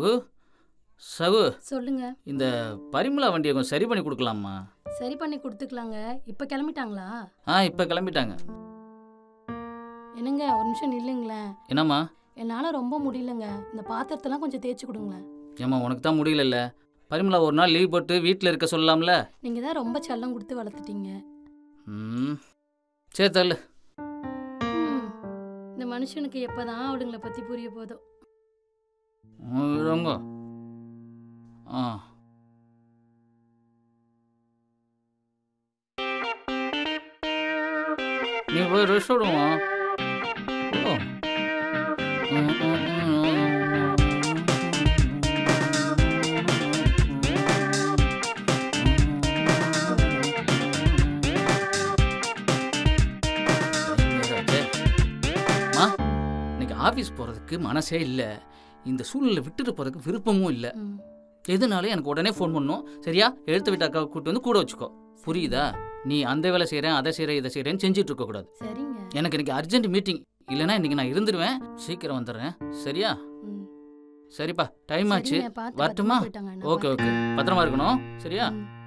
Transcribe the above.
சகு சகு சொல்லுங்க இந்த பரிமளா வண்டியை கொஞ்சம் சரி பண்ணி கொடுக்கலாமா சரி பண்ணி கொடுத்துக்கலாங்க இப்போ கிளம்பிட்டாங்களா ஆ இப்போ கிளம்பிட்டாங்க என்னங்க ஒரு நிமிஷம் நில்லுங்களேன் என்னம்மா என்னால் ரொம்ப முடியலங்க இந்த பாத்திரத்தெல்லாம் கொஞ்சம் தேய்ச்சி கொடுங்களேன் ஏம்மா உனக்கு தான் முடியலல்ல பரிமளா ஒரு நாள் லீவ் போட்டு வீட்டில் இருக்க சொல்லலாம்ல நீங்கள் தான் ரொம்ப செல்லம் கொடுத்து வளர்த்துட்டீங்க ம் சரி தள்ளு ம், இந்த மனுஷனுக்கு எப்போதான் அவளுங்களை பற்றி புரிய போதோ ம், இருங்க ஆ நீ போய் ரெஸ்ட் விடுமா ஓ ம், ம், அம்மா இன்னைக்கு ஆஃபீஸ் போகிறதுக்கு மனசே இல்லை இந்த சூழ்நிலை விட்டுட்டு போகிறதுக்கு விருப்பமும் இல்லை ம் எதுனாலும் எனக்கு உடனே ஃபோன் பண்ணணும் சரியா எழுத்து விட்டு அக்காவை கூட்டு வந்து கூட வச்சுக்கோ புரியுதா நீ அந்த வேலை செய்கிறேன் அதை செய்கிறேன் இதை செய்கிறேன்னு செஞ்சுட்டு இருக்கக்கூடாது சரிங்க எனக்கு இன்னைக்கு அர்ஜென்ட் மீட்டிங் இல்லைன்னா இன்னைக்கு நான் இருந்துருவேன் சீக்கிரம் வந்துடுறேன் சரியா ம் சரிப்பா டைம் ஆச்சு சரிங்க, பார்த்து வரட்டுமா? பத்திரமா போயிட்டாங்க, நான் ஓகே ஓகே பத்திரமா இருக்கணும் சரியா ம்.